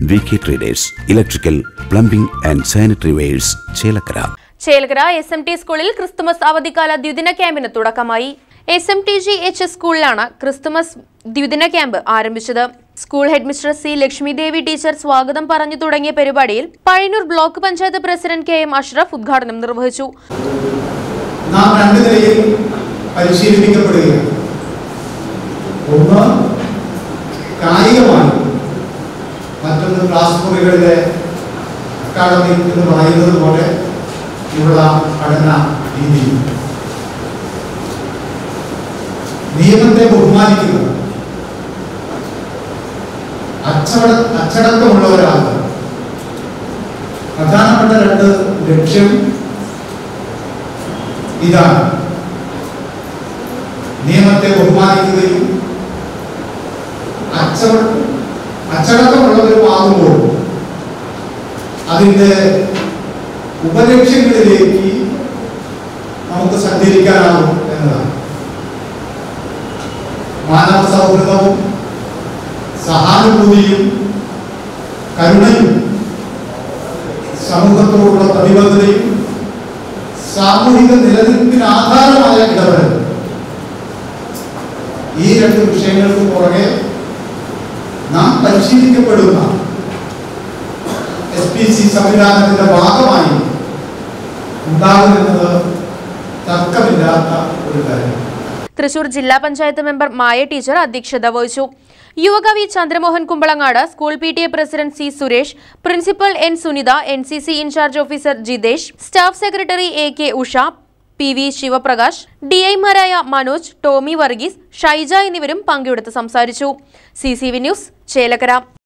V K traders electrical plumbing and sanitary wares Chelakkara Chelakkara S M T സ്കൂളിൽ Christmas അവധിക്കാല ദ്വിദിന ക്യാമ്പിന് തുടക്കമായി S M T G H S സ്കൂളിലാണ് ക്രിസ്തുമസ് ദ്വിദിന ക്യാമ്പ് ആരംഭിച്ചത് school headmistress C Lakshmi Devi teacher സ്വാഗതം പറഞ്ഞു തുടങ്ങിയ പരിപാടിയിൽ Pazhayannur block panchayat president K M Ashraf ഉദ്ഘാടനം നിർവഹിച്ചു നാം രണ്ട് നിലയിൽ പരിശീലിപ്പിക്കപ്പെടുകയാണ് ഒന്ന് കായികമാണ് മറ്റൊന്ന് ക്ലാസ് മുറികളിലെ അക്കാഡമിക് എന്ന് പറയുന്നത് പോലെ ഉള്ള പഠന രീതി നിയമത്തെ ബഹുമാനിക്കുക അച്ചട അച്ചടക്കമുള്ള ഒരാൾക്ക് പ്രധാനപ്പെട്ട രണ്ട് ലക്ഷ്യം ഇതാണ് നിയമത്തെ ബഹുമാനിക്കുകയും അച്ചട അച്ചടക്കമുള്ളവരുമാകുമ്പോൾ അതിൻ്റെ ഉപലക്ഷ്യങ്ങളിലേക്ക് നമുക്ക് സഞ്ചരിക്കാനാകും എന്നതാണ് മാനവ സൗഹൃദവും സഹാനുഭൂതിയും കരുണയും സമൂഹത്തോടുള്ള പ്രതിബദ്ധതയും സാമൂഹിക നിലനിൽപ്പിന് ആധാരമായ ഇടപെടൽ ഈ രണ്ട് വിഷയങ്ങൾക്ക് പുറകെ നാം പരിശീലിക്കപ്പെടുന്ന എസ് പി സി സംവിധാനത്തിന്റെ ഭാഗമായി ഉണ്ടാകുമെന്നത് തർക്കമില്ലാത്ത ഒരു കാര്യം തൃശൂർ ജില്ലാ പഞ്ചായത്ത് മെമ്പർ മായ ടീച്ചർ അധ്യക്ഷത വഹിച്ചു യുവകവി Chandramohan Kumbalangad school P T A president C Suresh principal N Sunitha N C C in charge officer Jithesh staff secretary A K Usha P V Sivaprakash D ഐമാരായ മനോജ് ടോമി വർഗീസ് ഷൈജ എന്നിവരും പങ്കെടുത്ത് സംസാരിച്ചു C C V news Chelakkara